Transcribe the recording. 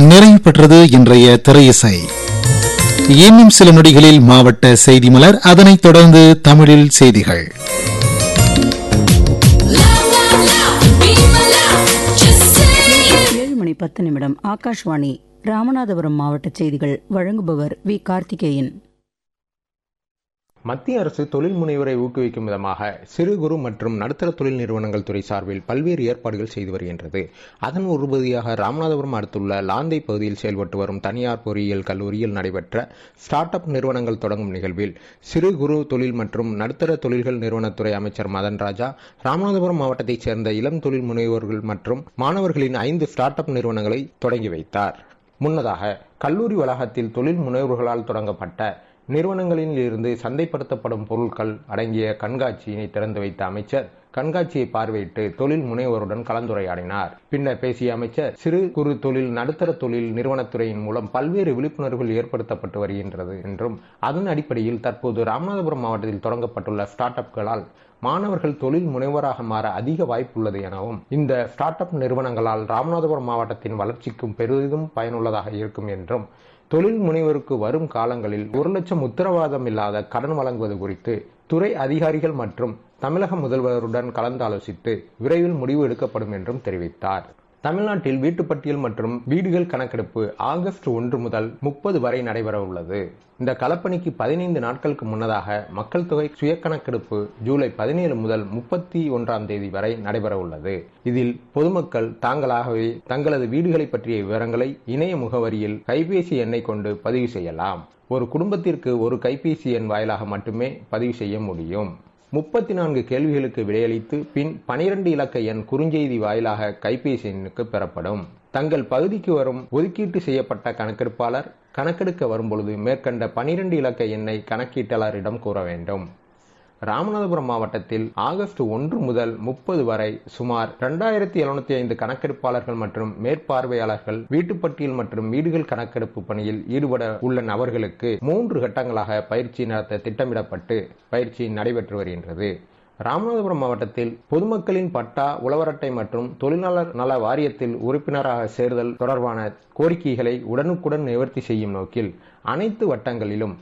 நிறைவு பெற்றது இன்றைய திரையிசை இன்னும் சில நொடிகளில் மாவட்ட செய்தி மலர் அதனைத் தொடர்ந்து தமிழில் செய்திகள் Laugh, laugh, laugh, be my laugh. Just say it. ஏழு மணி பத்து நிமிடம் ஆகாஷ்வாணி ராமநாதபுரம் மாவட்ட செய்திகள் வழங்குபவர் வி கார்த்திகேயன் மத்திய அரசு தொழில் முனைவரை ஊக்குவிக்கும் விதமாக சிறு குறு மற்றும் நடுத்தர தொழில் நிறுவனங்கள் துறை சார்பில் பல்வேறு ஏற்பாடுகள் செய்து வருகின்றது அதன் ஒரு பகுதியாக ராமநாதபுரம் அடுத்துள்ள லாந்தை பகுதியில் செயல்பட்டு வரும் தனியார் பொறியியல் கல்லூரியில் நடைபெற்ற ஸ்டார்ட் அப் நிறுவனங்கள் தொடங்கும் நிகழ்வில் சிறு குறு தொழில் மற்றும் நடுத்தர தொழில்கள் நிறுவனத்துறை அமைச்சர் மதன் ராஜா ராமநாதபுரம் மாவட்டத்தைச் சேர்ந்த இளம் தொழில் முனைவோர்கள் மற்றும் மாணவர்களின் ஐந்து ஸ்டார்ட் அப் நிறுவனங்களை தொடங்கி வைத்தார் முன்னதாக கல்லூரி வளாகத்தில் தொழில் முனைவோர்களால் தொடங்கப்பட்ட நிறுவனங்களில் இருந்து சந்தைப்படுத்தப்படும் பொருட்கள் அடங்கிய கண்காட்சியினை திறந்து வைத்த அமைச்சர் கண்காட்சியை பார்வையிட்டு தொழில் முனைவோருடன் கலந்துரையாடினார் பின்னர் பேசிய அமைச்சர் சிறு குறு தொழில் நடுத்தர தொழில் நிறுவனத்துறையின் மூலம் பல்வேறு விழிப்புணர்வுகள் ஏற்படுத்தப்பட்டு வருகின்றது என்றும் அதன் அடிப்படையில் தற்போது ராமநாதபுரம் மாவட்டத்தில் தொடங்கப்பட்டுள்ள ஸ்டார்ட் அப்களால் மாணவர்கள் தொழில் முனைவராக மாற அதிக வாய்ப்புள்ளது எனவும் இந்த ஸ்டார்ட் அப் நிறுவனங்களால் ராமநாதபுரம் மாவட்டத்தின் வளர்ச்சிக்கும் பெரிதும் பயனுள்ளதாக இருக்கும் என்றும் தொழில் முனைவருக்கு வரும் காலங்களில் ஒரு லட்சம் உத்தரவாதம் இல்லாத கடன் வழங்குவது குறித்து துறை அதிகாரிகள் மற்றும் தமிழக முதல்வருடன் கலந்து ஆலோசித்து விரைவில் முடிவு எடுக்கப்படும் என்றும் தெரிவித்தார் தமிழ்நாட்டில் வீட்டுப்பட்டியல் மற்றும் வீடுகள் கணக்கெடுப்பு ஆகஸ்ட் ஒன்று முதல் முப்பது வரை நடைபெற உள்ளது இந்த களப்பணிக்கு பதினைந்து நாட்களுக்கு முன்னதாக மக்கள் தொகை சுய கணக்கெடுப்பு ஜூலை பதினேழு முதல் முப்பத்தி ஒன்றாம் தேதி வரை நடைபெற உள்ளது இதில் பொதுமக்கள் தாங்களாகவே தங்களது வீடுகளை பற்றிய விவரங்களை இணைய முகவரியில் கைபேசி எண்ணை கொண்டு பதிவு செய்யலாம் ஒரு குடும்பத்திற்கு ஒரு கைபேசி எண் வாயிலாக மட்டுமே பதிவு செய்ய முடியும் முப்பத்தி நான்கு கேள்விகளுக்கு விடையளித்து பின் பனிரெண்டு இலக்க எண் குறுஞ்செய்தி வாயிலாக கைபேசி எண்ணுக்கு பெறப்படும் தங்கள் பகுதிக்கு வரும் ஒதுக்கீட்டு செய்யப்பட்ட கணக்கெடுப்பாளர் கணக்கெடுக்க வரும்பொழுது மேற்கண்ட பனிரெண்டு இலக்க எண்ணை கணக்கீட்டாளரிடம் கூற வேண்டும் ராமநாதபுரம் மாவட்டத்தில் ஆகஸ்ட் ஒன்று முதல் முப்பது வரை சுமார் இரண்டாயிரத்தி எழுநூத்தி ஐந்து கணக்கெடுப்பாளர்கள் மற்றும் மேற்பார்வையாளர்கள் வீட்டுப்பட்டியல் மற்றும் வீடுகள் கணக்கெடுப்பு பணியில் ஈடுபட உள்ள நபர்களுக்கு மூன்று கட்டங்களாக பயிற்சி நடத்த திட்டமிடப்பட்டு பயிற்சி நடைபெற்று வருகின்றது ராமநாதபுரம் மாவட்டத்தில் பொதுமக்களின் பட்டா உழவரட்டை மற்றும் தொழிலாளர் நல வாரியத்தில் உறுப்பினராக சேர்தல் தொடர்பான கோரிக்கைகளை உடனுக்குடன் நிவர்த்தி செய்யும் நோக்கில் அனைத்து வட்டங்களிலும்